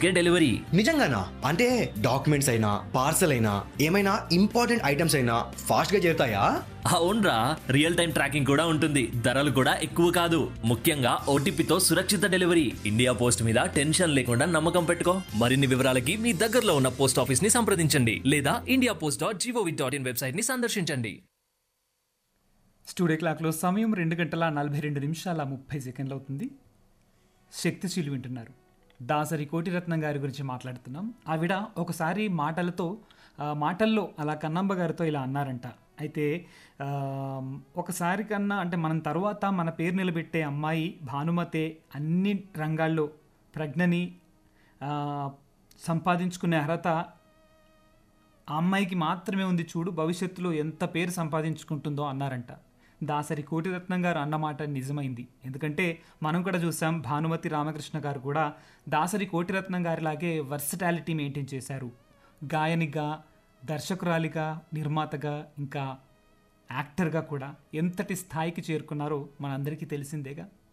రోజుకే డెలివరీ నిజంగానా అంటే డాక్యుమెంట్స్ అయినా పార్సల్ అయినా ఏమైనా ఇంపార్టెంట్ ఐటమ్స్ అయినా ఫాస్ట్ గా చేరుతాయా అవునరా రియల్ టైం ట్రాకింగ్ కూడా ఉంటుంది ధరలు కూడా ఎక్కువ కాదు ముఖ్యంగా ఓటీపీతో సురక్షిత డెలివరీ ఇండియా పోస్ట్ మీద టెన్షన్ లేకుండా నమ్మకం పెట్టుకో మరిన్ని వివరాలకి మీ దగ్గరలో ఉన్న పోస్ట్ ఆఫీస్ ని సంప్రదించండి లేదా India post dot gov dot in website ని సందర్శించండి స్టూడియో క్లాక్లో సమయం రెండు గంటల నలభై రెండు నిమిషాల ముప్పై సెకండ్లు అవుతుంది శక్తిశీలు వింటున్నారు దాసరి కోటిరత్నం గారి గురించి మాట్లాడుతున్నాం ఆవిడ ఒకసారి మాటలతో ఆ, మాటల్లో అలా కన్నమ్మ గారితో ఇలా అన్నారంట అయితే ఆ, ఒకసారి కన్నా అంటే మనం తర్వాత మన పేరు నిలబెట్టే అమ్మాయి భానుమతే అన్ని రంగాల్లో ప్రజ్ఞని ఆ, సంపాదించుకునే అర్హత ఆ అమ్మాయికి మాత్రమే ఉంది చూడు భవిష్యత్తులో ఎంత పేరు సంపాదించుకుంటుందో అన్నారంట దాసరి కోటిరత్నం గారు అన్నమాట నిజమైంది ఎందుకంటే మనం కూడా చూసాం భానుమతి రామకృష్ణ గారు కూడా దాసరి కోటిరత్నం గారిలాగే వర్సటాలిటీ మెయింటైన్ చేశారు గాయనిగా దర్శకురాలిగా నిర్మాతగా ఇంకా యాక్టర్గా కూడా ఎంతటి స్థాయికి చేరుకున్నారో మనందరికీ తెలిసిందేగా